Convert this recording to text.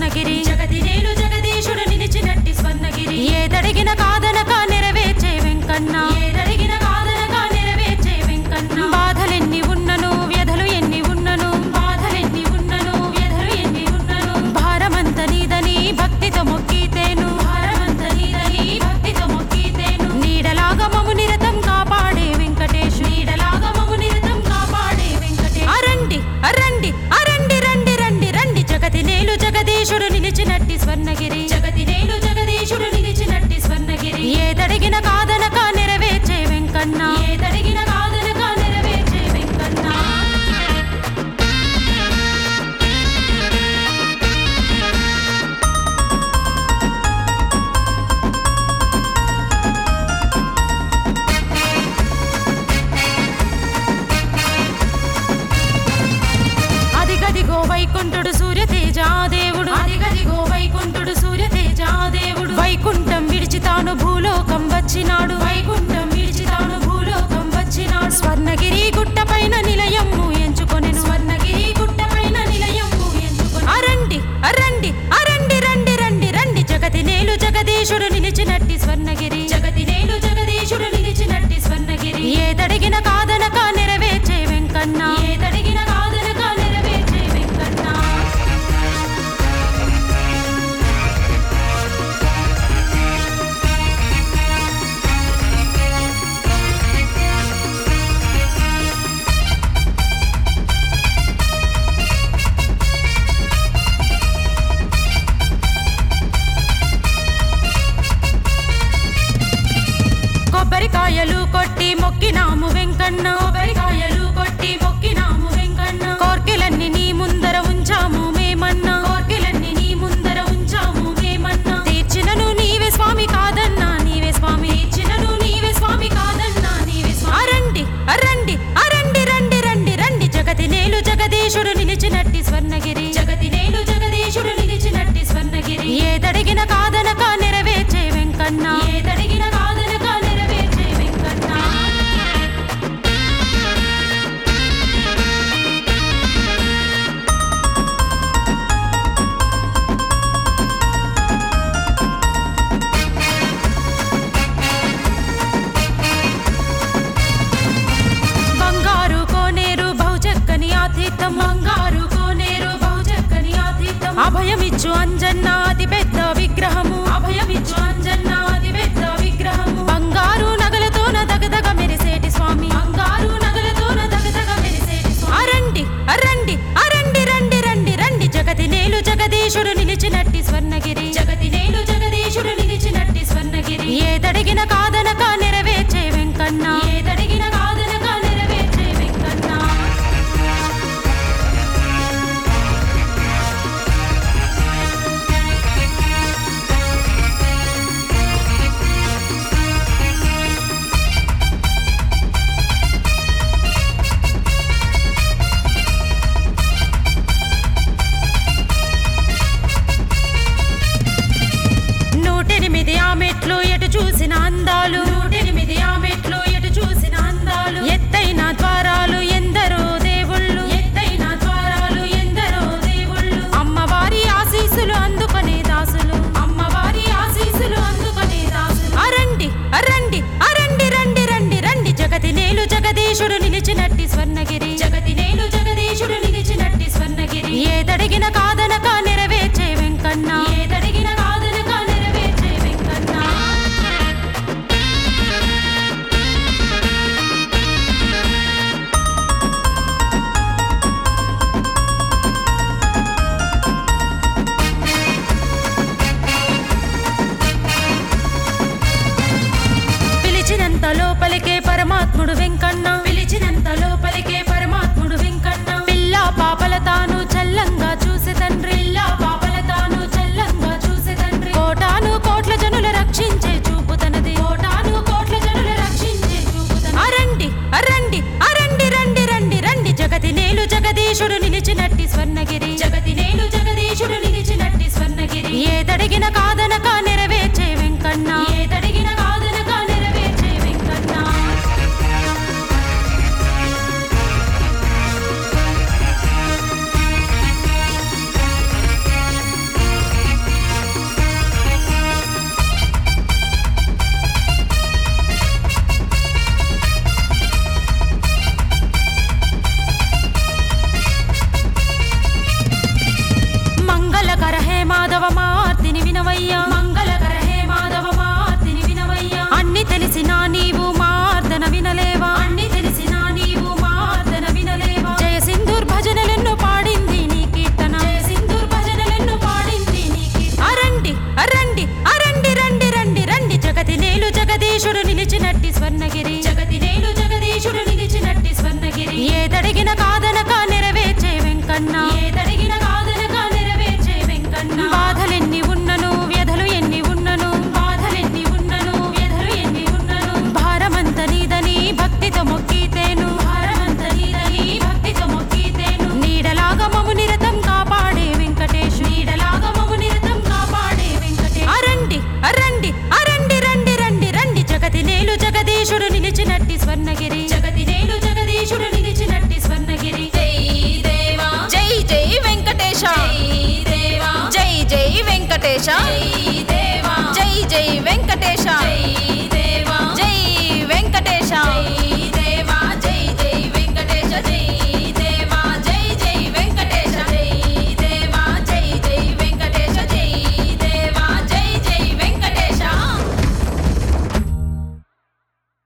స్వర్ణగిరి జగతి నేలు జగదీశుడు నిలిచినట్టి స్వర్ణగిరి ఏదడిగిన కాదనక నెరవేర్చే వెంకన్న ఏదడిగిన కాదనగా నెరవేర్చే వెంకన్న బాధలెన్ని ఉన్నను వ్యధలు ఎన్ని ఉన్నను బాధలెన్ని ఉన్నను వ్యధలు ఎన్ని ఉన్నను భారమంత నీదని భక్తితో మొక్కితేను భారమంత నీదని భక్తితో మొక్కితేను నీడలాగా మము నిరతం కాపాడే వెంకటేశు నీడలాగా మము నిరతం కాపాడే వెంకటేశ అరండి అరండి అరండి రండి రండి రండి జగతి నేలు జగదీశుడు నిలిచినట్టి స్వర్ణగిరి జగతి నేలు జగదీశుడు నిలిచినట్టి స్వర్ణగిరి ఏదడిగిన కాదనక నెరవేర్చే వెంకన్న ఏదడిగిన కాదనగా నెరవేర్చే వెంకన్న అదిగదిగో వైకుంఠుడు సూర్యతేజ దేవుడు అదిగదిగో వైకుంఠుడు సూర్యతేజ దేవుడు వైకుంఠం విడిచి తాను భూలోకం వచ్చినాడు వైకుంఠం విడిచి తాను భూలోకం వచ్చినాడు స్వర్ణగిరి గుట్టపైన నిలయము ఎంచుకొనెను స్వర్ణగిరి గుట్టపైన నిలయము ఎంచుకొని అరండి అరండి అరండి రండి రండి రండి జగతి నేలు జగదీశుడు నిలిచినట్టి స్వర్ణగిరి జగతి నేలు జగదీశుడు నిలిచినట్టి స్వర్ణగిరి ఏదడిగిన కాదనక నెరవేర్చే వెంకన్న ఏదడిగిన కాదనగా నెరవేర్చే వెంకన్న కొబ్బరికాయలు కొట్టి మొక్కినాము వెంకన్న కొబ్బరికాయలు కొట్టి మొక్కినాము వెంకన్న కోర్కెలన్నీ నీ ముందర ఉంచాము మేమన్నా కోర్కెలన్నీ నీ ముందర ఉంచాము మేమన్నా తీర్చినను నీవే స్వామి కాదన్నా నీవే స్వామి ఇచ్చినను నీవే స్వామి కాదన్నా నీవే స్వామి అరండి అరండి అరండి రండి రండి రండి జగతి నేలు జగదీశుడు నిలిచినట్టి స్వర్ణగిరి జగతి నేలు జగదీశుడు నిలిచినట్టి స్వర్ణగిరి ఏదడిగిన కాదనక నెరవేర్చే వెంకన్న ఏదడిగిన కాదనగా నెరవేర్చే వెంకన్న బంగారు కోనేరు బహుచక్కని ఆతిథ్యం బంగారు కోనేరు బహుచక్కని ఆతిథ్యం అభయమిచ్చు అంజన్న అతి పెద్ద విగ్రహము అభయమిచ్చు అంజన్న అతి పెద్ద విగ్రహము బంగారు నగలతోన దగదగ మెరిసేటి స్వామి బంగారు నగలతోన దగదగ మెరిసేటి స్వామి అరండి అరండి అరండి రండి రండి రండి జగతి నేలు జగదీశుడు నిలిచినట్టి స్వర్ణగిరి జగతి నేలు జగదీశుడు నిలిచినట్టి స్వర్ణగిరి ఏదడిగిన కాదనక నెరవేర్చే వెంకన్న ఏదడిగిన కాదనగా నెరవేర్చే వెంకన్న నూటెనిమిది ఆ మెట్లు ఎటు చూసిన అందాలు నూట స్వర్ణగిరి జగతి నేలు జగదీశుడు నిలిచినట్టి స్వర్ణగిరి ఏదడిగిన కాదనక నెరవేర్చే వెంకన్న ఏదడిగిన కాదనక నెరవేర్చే వెంకన్న బాధలెన్ని ఉన్నను వ్యధలు ఎన్ని ఉన్నను బాధలెన్ని ఉన్నను వ్యధలు ఎన్ని ఉన్నను భారమంత నీదని భక్తితో మొక్కితేను భారమంత నీదని భక్తితో మొక్కితేను నీడలాగా మము నిరతం కాపాడే వెంకటేశు నీడలాగా మము నిరతం కాపాడే వెంకటేశ అరండి అరండి అరండి రండి రండి రండి జగతి నేలు జగదీశుడు నిలిచినట్టి స్వర్ణగిరి జగతి నేలు జగదీశుడు నిలిచినట్టి స్వర్ణగిరి జై దేవా జై జై వెంకటేశ జై దేవా జై జై వెంకటేశ జై